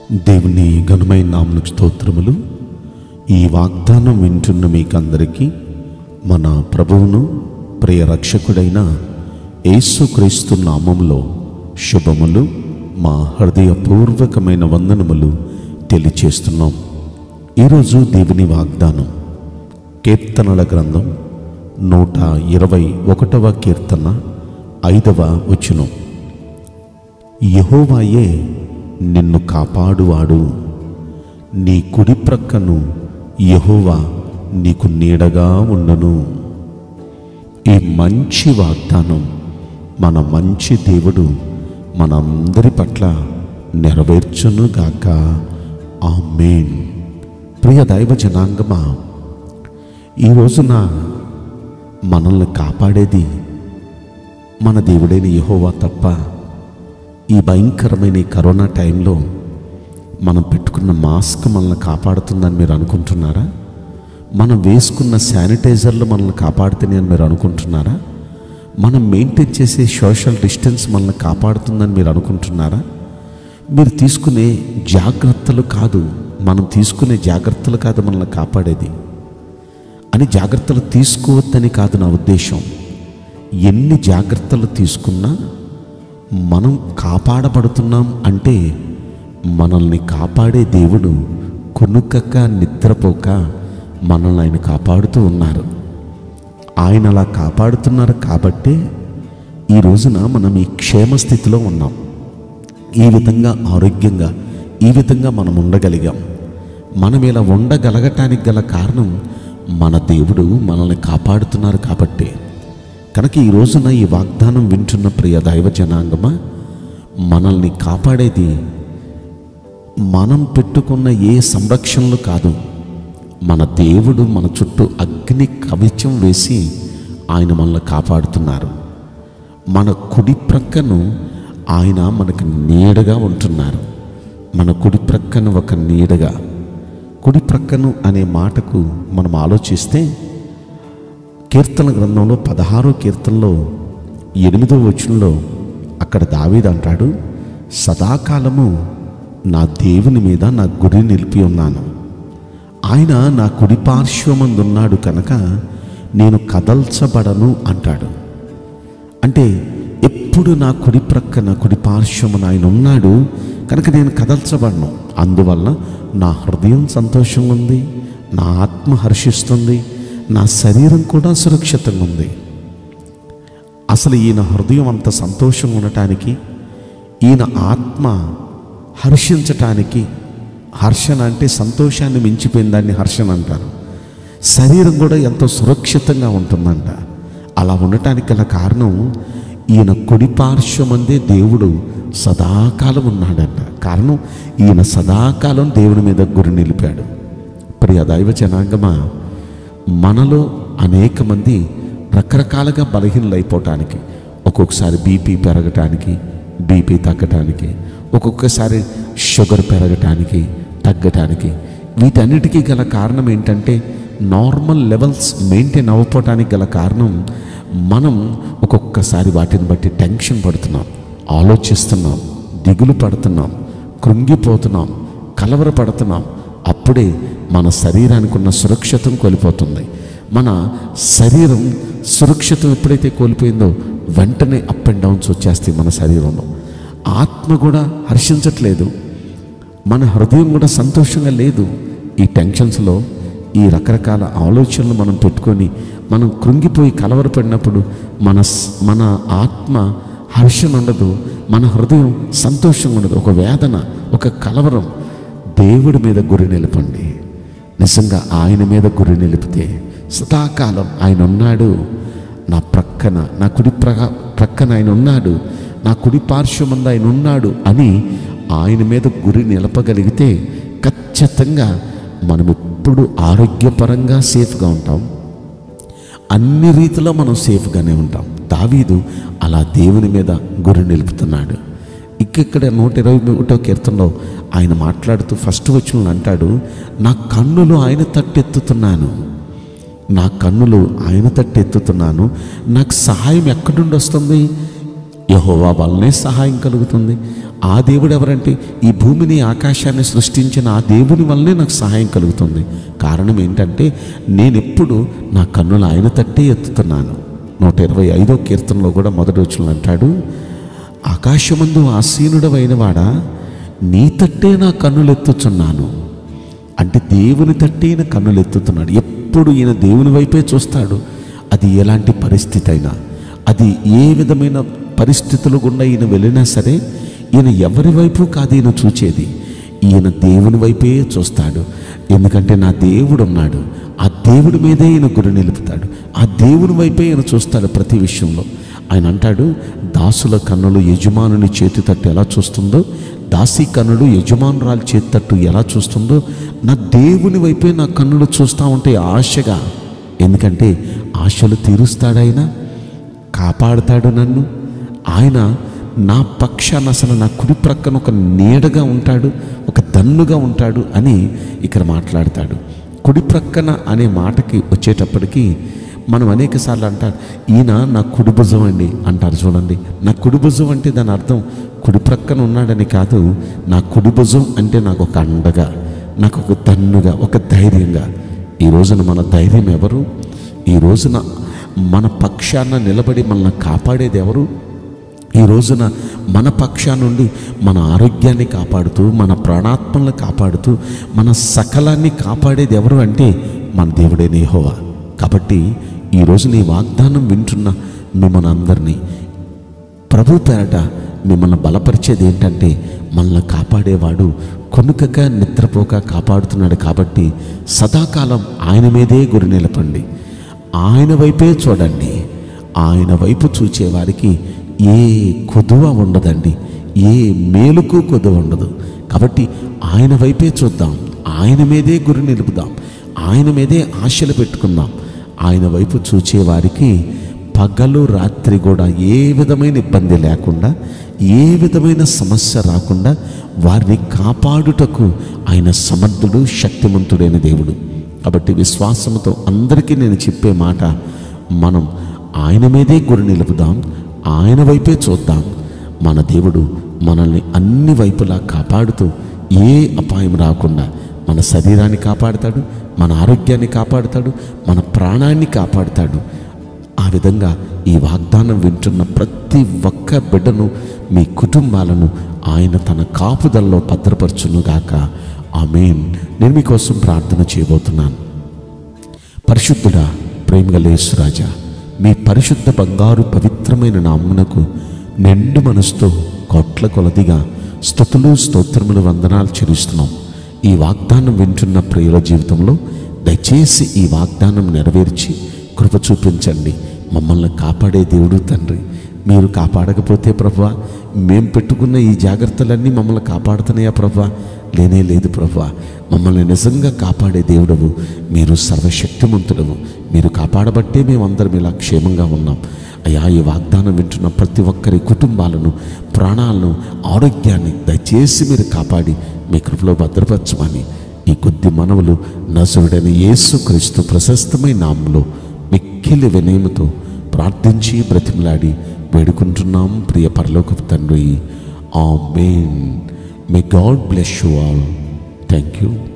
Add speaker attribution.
Speaker 1: దేవుని ఘనమైన నామకు స్తోత్రములు ఈ వాగ్దానం వింటున్న మీకందరికీ మన ప్రభువును ప్రియ రక్షకుడైన యేసుక్రీస్తు నామములో శుభములు మా హృదయపూర్వకమైన వందనములు తెలియచేస్తున్నాం ఈరోజు దేవుని వాగ్దానం కీర్తనల గ్రంథం నూట ఇరవై ఒకటవ కీర్తన ఐదవ వచనం యహోవాయే నిన్ను కాపాడువాడు నీ కుడి ప్రక్కను యహోవా నీకు నీడగా ఉండును ఈ మంచి వాగ్దానం మన మంచి దేవుడు మనందరి పట్ల నెరవేర్చునుగాక ఆమేన్ ప్రియ దైవ జనాంగమా ఈ రోజున మనల్ని కాపాడేది మన దేవుడైన యహోవా తప్ప ఈ భయంకరమైన ఈ కరోనా టైంలో మనం పెట్టుకున్న మాస్క్ మనల్ని కాపాడుతుందని మీరు అనుకుంటున్నారా మనం వేసుకున్న శానిటైజర్లు మనల్ని కాపాడుతున్నాయి అని మీరు అనుకుంటున్నారా మనం మెయింటైన్ చేసే సోషల్ డిస్టెన్స్ మనల్ని కాపాడుతుందని మీరు అనుకుంటున్నారా మీరు తీసుకునే జాగ్రత్తలు కాదు మనం తీసుకునే జాగ్రత్తలు కాదు మనల్ని కాపాడేది అని జాగ్రత్తలు తీసుకోవద్దని కాదు నా ఉద్దేశం ఎన్ని జాగ్రత్తలు తీసుకున్నా మనం కాపాడబడుతున్నాం అంటే మనల్ని కాపాడే దేవుడు కొనుక్కక నిద్రపోక మనల్ని ఆయన కాపాడుతూ ఉన్నారు ఆయన అలా కాపాడుతున్నారు కాబట్టే ఈ రోజున మనం ఈ క్షేమ స్థితిలో ఉన్నాం ఈ విధంగా ఆరోగ్యంగా ఈ విధంగా మనం ఉండగలిగాం మనం ఇలా ఉండగలగటానికి గల కారణం మన దేవుడు మనల్ని కాపాడుతున్నారు కాబట్టే కనుక ఈ రోజున ఈ వాగ్దానం వింటున్న ప్రియ దైవ జనాంగమా మనల్ని కాపాడేది మనం పెట్టుకున్న ఏ సంరక్షణలు కాదు మన దేవుడు మన చుట్టూ అగ్ని కవచం వేసి ఆయన మనల్ని కాపాడుతున్నారు మన కుడి ప్రక్కను ఆయన మనకు నీడగా ఉంటున్నారు మన కుడి ప్రక్కన ఒక నీడగా కుడి ప్రక్కను అనే మాటకు మనం ఆలోచిస్తే కీర్తన గ్రంథంలో పదహారో కీర్తనలో ఎనిమిదో వచనంలో అక్కడ దావీదు అంటాడు సదాకాలము నా దేవుని మీద నా గురి నిలిపి ఉన్నాను ఆయన నా కుడి పార్శ్వమందున్నాడు కనుక నేను కదల్చబడను అంటాడు అంటే ఎప్పుడు నా కుడి ప్రక్కన కుడి పార్శ్వమున ఆయన ఉన్నాడు కనుక నేను కదల్చబడను అందువల్ల నా హృదయం సంతోషంగా ఉంది నా ఆత్మ హర్షిస్తుంది నా శరీరం కూడా సురక్షితంగా ఉంది అసలు ఈయన హృదయం అంత సంతోషంగా ఉండటానికి ఈయన ఆత్మ హర్షించటానికి హర్షణ అంటే సంతోషాన్ని మించిపోయిన దాన్ని హర్షణ అంటారు శరీరం కూడా ఎంతో సురక్షితంగా ఉంటుందంట అలా ఉండటానికి గల కారణం ఈయన కుడి పార్శ్వమందే దేవుడు సదాకాలం ఉన్నాడంట కారణం ఈయన సదాకాలం దేవుడి మీద గురి నిలిపాడు ప్రియ దైవ జనాంగమా మనలో అనేక మంది రకరకాలుగా బలహీనలైపోవటానికి ఒక్కొక్కసారి బీపీ పెరగటానికి బీపీ తగ్గటానికి ఒక్కొక్కసారి షుగర్ పెరగటానికి తగ్గటానికి వీటన్నిటికీ గల కారణం ఏంటంటే నార్మల్ లెవెల్స్ మెయింటైన్ అవ్వపోవటానికి గల కారణం మనం ఒక్కొక్కసారి వాటిని బట్టి టెన్షన్ పడుతున్నాం ఆలోచిస్తున్నాం దిగులు పడుతున్నాం కృంగిపోతున్నాం కలవరపడుతున్నాం అప్పుడే మన శరీరానికి ఉన్న సురక్షితం కోల్పోతుంది మన శరీరం సురక్షితం ఎప్పుడైతే కోల్పోయిందో వెంటనే అప్ అండ్ డౌన్స్ వచ్చేస్తాయి మన శరీరంలో ఆత్మ కూడా హర్షించట్లేదు మన హృదయం కూడా సంతోషంగా లేదు ఈ టెన్షన్స్లో ఈ రకరకాల ఆలోచనలు మనం పెట్టుకొని మనం కృంగిపోయి కలవరపడినప్పుడు మన స్- మన ఆత్మ హర్షణ ఉండదు మన హృదయం సంతోషంగా ఉండదు ఒక వేదన ఒక కలవరం దేవుడి మీద గురి నిలపండి నిజంగా ఆయన మీద గురి నిలిపితే సదాకాలం ఆయన ఉన్నాడు నా ప్రక్కన నా కుడి ప్రక ప్రక్కన ఆయన ఉన్నాడు నా కుడి పార్శ్వమందు ఆయన ఉన్నాడు అని ఆయన మీద గురి నిలపగలిగితే ఖచ్చితంగా మనం ఎప్పుడు ఆరోగ్యపరంగా సేఫ్గా ఉంటాం అన్ని రీతిలో మనం సేఫ్గానే ఉంటాం దావీదు అలా దేవుని మీద గురి నిలుపుతున్నాడు ఇక్కడ నూట ఇరవై ఒకటో కీర్తనలో ఆయన మాట్లాడుతూ ఫస్ట్ వచ్చిన అంటాడు నా కన్నులు ఆయన తట్టెత్తుతున్నాను నా కన్నులు ఆయన తట్టెత్తుతున్నాను నాకు సహాయం ఎక్కడి నుండి వస్తుంది యహోవా వల్లనే సహాయం కలుగుతుంది ఆ దేవుడు ఎవరంటే ఈ భూమిని ఆకాశాన్ని సృష్టించిన ఆ దేవుని వల్లనే నాకు సహాయం కలుగుతుంది కారణం ఏంటంటే నేనెప్పుడు నా కన్నులు ఆయన తట్టే ఎత్తుతున్నాను నూట ఇరవై ఐదో కీర్తనలో కూడా మొదటి వచ్చిన అంటాడు ఆకాశమందు ఆసీనుడవైన వాడా నీ తట్టే నా కన్నులెత్తుచున్నాను అంటే దేవుని తట్టే ఈయన కన్నులెత్తుతున్నాడు ఎప్పుడు ఈయన దేవుని వైపే చూస్తాడు అది ఎలాంటి పరిస్థితి అయినా అది ఏ విధమైన పరిస్థితులు గుండా ఈయన వెళ్ళినా సరే ఈయన ఎవరి వైపు కాదు ఈయన చూచేది ఈయన దేవుని వైపే చూస్తాడు ఎందుకంటే నా దేవుడు ఉన్నాడు ఆ దేవుడి మీదే ఈయన గురి నిలుపుతాడు ఆ దేవుని వైపే ఈయన చూస్తాడు ప్రతి విషయంలో ఆయన అంటాడు దాసుల కన్నులు యజమానుని చేతి తట్టు ఎలా చూస్తుందో దాసి కన్నులు యజమానురాలు చేతి తట్టు ఎలా చూస్తుందో నా దేవుని వైపే నా కన్నులు చూస్తూ ఉంటే ఆశగా ఎందుకంటే ఆశలు తీరుస్తాడాయన కాపాడుతాడు నన్ను ఆయన నా పక్షాన అసలు నా కుడి ప్రక్కన ఒక నీడగా ఉంటాడు ఒక దన్నుగా ఉంటాడు అని ఇక్కడ మాట్లాడతాడు కుడి ప్రక్కన అనే మాటకి వచ్చేటప్పటికి మనం అనేక సార్లు అంటారు ఈయన నా కుడి భుజం అండి అంటారు చూడండి నా కుడి భుజం అంటే దాని అర్థం కుడి ప్రక్కన ఉన్నాడని కాదు నా కుడి భుజం అంటే నాకు ఒక అండగా నాకు ఒక దన్నుగా ఒక ధైర్యంగా ఈ రోజున మన ధైర్యం ఎవరు ఈ రోజున మన పక్షాన నిలబడి మనల్ని కాపాడేది ఎవరు ఈ రోజున మన పక్షా నుండి మన ఆరోగ్యాన్ని కాపాడుతూ మన ప్రాణాత్మలను కాపాడుతూ మన సకలాన్ని కాపాడేది ఎవరు అంటే మన దేవుడే నేహోవా కాబట్టి ఈరోజు నీ వాగ్దానం వింటున్న మిమ్మల్ని అందరినీ ప్రభు పేరట మిమ్మల్ని బలపరిచేది ఏంటంటే మనల్ని కాపాడేవాడు కొనుకక నిద్రపోక కాపాడుతున్నాడు కాబట్టి సదాకాలం ఆయన మీదే గురి నిలపండి ఆయన వైపే చూడండి ఆయన వైపు చూచేవారికి ఏ కొదువ ఉండదండి ఏ మేలుకు కొదువ ఉండదు కాబట్టి ఆయన వైపే చూద్దాం ఆయన మీదే గురి నిలుపుదాం ఆయన మీదే ఆశలు పెట్టుకుందాం ఆయన వైపు చూచేవారికి పగలు రాత్రి కూడా ఏ విధమైన ఇబ్బంది లేకుండా ఏ విధమైన సమస్య రాకుండా వారిని కాపాడుటకు ఆయన సమర్థుడు శక్తిమంతుడైన దేవుడు కాబట్టి విశ్వాసంతో అందరికీ నేను చెప్పే మాట మనం ఆయన మీదే గురి నిలుపుదాం ఆయన వైపే చూద్దాం మన దేవుడు మనల్ని అన్ని వైపులా కాపాడుతూ ఏ అపాయం రాకుండా మన శరీరాన్ని కాపాడుతాడు మన ఆరోగ్యాన్ని కాపాడుతాడు మన ప్రాణాన్ని కాపాడుతాడు ఆ విధంగా ఈ వాగ్దానం వింటున్న ప్రతి ఒక్క బిడ్డను మీ కుటుంబాలను ఆయన తన కాపుదల్లో భద్రపరచునుగాక ఆమెన్ నేను మీకోసం ప్రార్థన చేయబోతున్నాను పరిశుద్ధుడా ప్రేమగలేశ్వరాజా మీ పరిశుద్ధ బంగారు పవిత్రమైన నామ్మునకు నిండు మనసుతో కోట్ల కొలదిగా స్థుతులు స్తోత్రములు వందనాలు చెల్లిస్తున్నాం ఈ వాగ్దానం వింటున్న ప్రియుల జీవితంలో దయచేసి ఈ వాగ్దానం నెరవేర్చి కృప చూపించండి మమ్మల్ని కాపాడే దేవుడు తండ్రి మీరు కాపాడకపోతే ప్రభా మేము పెట్టుకున్న ఈ జాగ్రత్తలన్నీ మమ్మల్ని కాపాడుతున్నాయా ప్రభా లేనే లేదు ప్రభా మమ్మల్ని నిజంగా కాపాడే దేవుడవు మీరు సర్వశక్తిమంతుడవు మీరు కాపాడబట్టే మేమందరం ఇలా క్షేమంగా ఉన్నాం అయ్యా ఈ వాగ్దానం వింటున్న ప్రతి ఒక్కరి కుటుంబాలను ప్రాణాలను ఆరోగ్యాన్ని దయచేసి మీరు కాపాడి మీ కృపలో భద్రపరచమని ఈ కొద్ది మనవులు నసుడైన యేసు క్రీస్తు ప్రశస్తమైన నామంలో మిక్కిలి వినయముతో ప్రార్థించి బ్రతిమలాడి వేడుకుంటున్నాం ప్రియ పరలోకపు తండ్రి ఆ మెయిన్ may God bless you all thank you